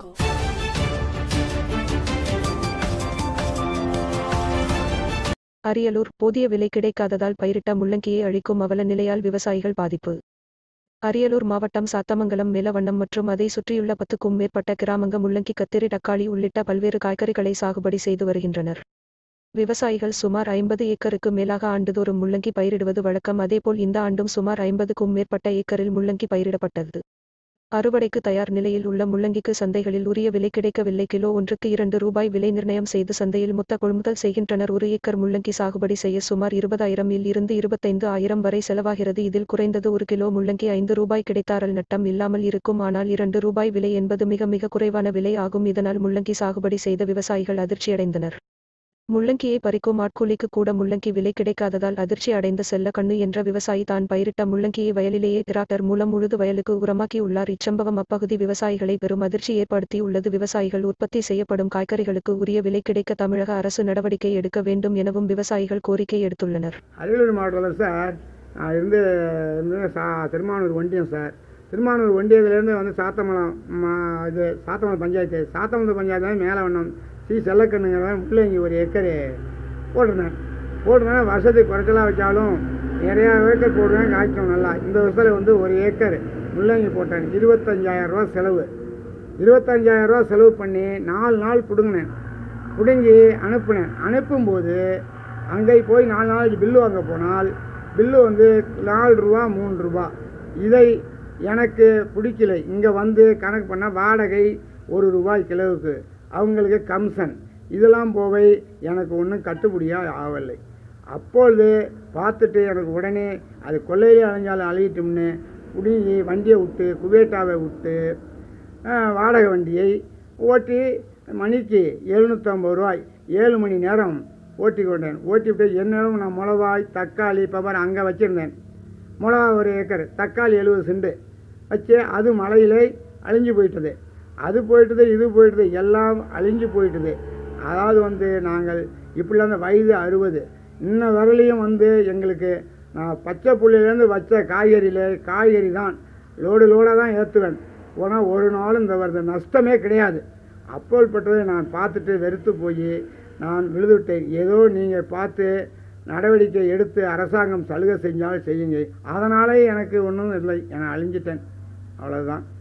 jungle. Ariyalur போதிய விலை கிடைக்காததால் பயிரிட்ட முள்ளங்கியை அழிக்கும் அவல நிலையால் விவசாயிகள் பாதிப்பு அரியலூர் மாவட்டம் சாத்தமங்கலம் மேலவண்ணம் மற்றும் அதை சுற்றியுள்ள பத்துக்கும் மேற்பட்ட கிராமங்க முள்ளங்கி கத்திரி தக்காளி உள்ளிட்ட பல்வேறு காய்கறிகளை சாகுபடி செய்து வருகின்றனர் விவசாயிகள் சுமார் ஐம்பது ஏக்கருக்கு மேலாக ஆண்டுதோறும் முள்ளங்கி பயிரிடுவது வழக்கம் அதேபோல் இந்த ஆண்டும் சுமார் ஐம்பதுக்கும் மேற்பட்ட ஏக்கரில் முள்ளங்கி பயிரிடப்பட்டது அறுவடைக்கு தயார் நிலையில் உள்ள முள்ளங்கிக்கு சந்தைகளில் உரிய விலை கிடைக்கவில்லை கிலோ ஒன்றுக்கு இரண்டு ரூபாய் விலை நிர்ணயம் செய்து சந்தையில் மொத்த கொள்முதல் செய்கின்றனர் ஒரு ஏக்கர் முள்ளங்கி சாகுபடி செய்ய சுமார் இருபதாயிரம் இல் இருந்து இருபத்தைந்து ஆயிரம் வரை செலவாகிறது இதில் குறைந்தது ஒரு கிலோ முள்ளங்கி ஐந்து ரூபாய் கிடைத்தாரல் நட்டம் இல்லாமல் இருக்கும் ஆனால் இரண்டு ரூபாய் விலை என்பது மிக மிக குறைவான விலை ஆகும் இதனால் முள்ளங்கி சாகுபடி செய்த விவசாயிகள் அதிர்ச்சியடைந்தனர் முள்ளங்கியை பறிக்கும் ஆட்கூலிக்கு கூட முள்ளங்கி விலை கிடைக்காததால் அதிர்ச்சி அடைந்த செல்ல கண்ணு என்ற விவசாயி தான் பயிரிட்ட முள்ளங்கியை வயலிலேயே டிராக்டர் மூலம் உழுது வயலுக்கு உரமாக்கி உள்ளார் இச்சம்பவம் அப்பகுதி விவசாயிகளை பெரும் அதிர்ச்சி ஏற்படுத்தி உள்ளது விவசாயிகள் உற்பத்தி செய்யப்படும் காய்கறிகளுக்கு உரிய விலை கிடைக்க தமிழக அரசு நடவடிக்கை எடுக்க வேண்டும் எனவும் விவசாயிகள் கோரிக்கை எடுத்துள்ளனர் அரியலூர் மாவட்டத்தில் சார் நான் இருந்து இருந்து சா திருமானூர் ஒன்றியம் சார் திருமானூர் ஒன்றியத்துலேருந்து வந்து சாத்தமலம் மா இது சாத்தமலம் பஞ்சாயத்து சாத்தமலம் பஞ்சாயத்து மேலவண்ணம் சி செல்லக்கண்ணுங்கிறவன் முள்ளங்கி ஒரு ஏக்கர் போட்டிருந்தேன் போட்டிருந்தேன் வருஷத்துக்கு குறைச்சலாக வச்சாலும் நிறையா ஏக்கர் போடுவேன் காய்க்கும் நல்லா இந்த வருஷத்தில் வந்து ஒரு ஏக்கர் முள்ளங்கி போட்டேன் இருபத்தஞ்சாயிரம் ரூபா செலவு இருபத்தஞ்சாயிரம் ரூபா செலவு பண்ணி நாலு நாள் பிடுங்கினேன் பிடுங்கி அனுப்புனேன் அனுப்பும்போது அங்கே போய் நாலு நாளைக்கு பில்லு வாங்க போனால் பில்லு வந்து நாலு ரூபா மூணு ரூபா இதை எனக்கு பிடிக்கல இங்கே வந்து கணக்கு பண்ணால் வாடகை ஒரு ரூபாய் கிலோவுக்கு அவங்களுக்கு கம்சன் இதெல்லாம் போவை எனக்கு ஒன்றும் கட்டுப்படியாக ஆகலை அப்பொழுது பார்த்துட்டு எனக்கு உடனே அது கொள்ளையிலே அலைஞ்சாலும் அழியட்டும்னு பிடுங்கி வண்டியை விட்டு குவேட்டாவை விட்டு ஆஹ், வாடகை வண்டியை ஓட்டி மணிக்கு எழுநூற்றம்பது ரூபாய் ஏழு மணி நேரம் ஓட்டி கொண்டேன் ஓட்டி விட்டு என்னிடம் நான் மிளகாய் தக்காளி பெப்பர் அங்கே வச்சுருந்தேன் மிளகா ஒரு ஏக்கர் தக்காளி எழுபது செண்டு வச்சு அது மழையிலே அழிஞ்சு போயிட்டது அது போயிட்டது இது போயிட்டது எல்லாம் அழிஞ்சு போயிட்டது அதாவது வந்து நாங்கள் இப்படிலாம் அந்த வயது அறுபது இன்ன வரலையும் வந்து எங்களுக்கு நான் பச்சை புள்ளிலேருந்து வச்ச காய்கறியில் காய்கறி தான் லோடு லோடாக தான் ஏற்றுவேன் போனால் ஒரு நாளும் இந்த வருது நஷ்டமே கிடையாது அப்போல்பட்டதை நான் பார்த்துட்டு வெறுத்து போய் நான் விழுதுவிட்டேன் ஏதோ நீங்கள் பார்த்து நடவடிக்கை எடுத்து அரசாங்கம் சலுகை செஞ்சாலும் செய்யுங்க அதனாலே எனக்கு ஒன்றும் இல்லை நான் அழிஞ்சிட்டேன் அவ்வளோதான்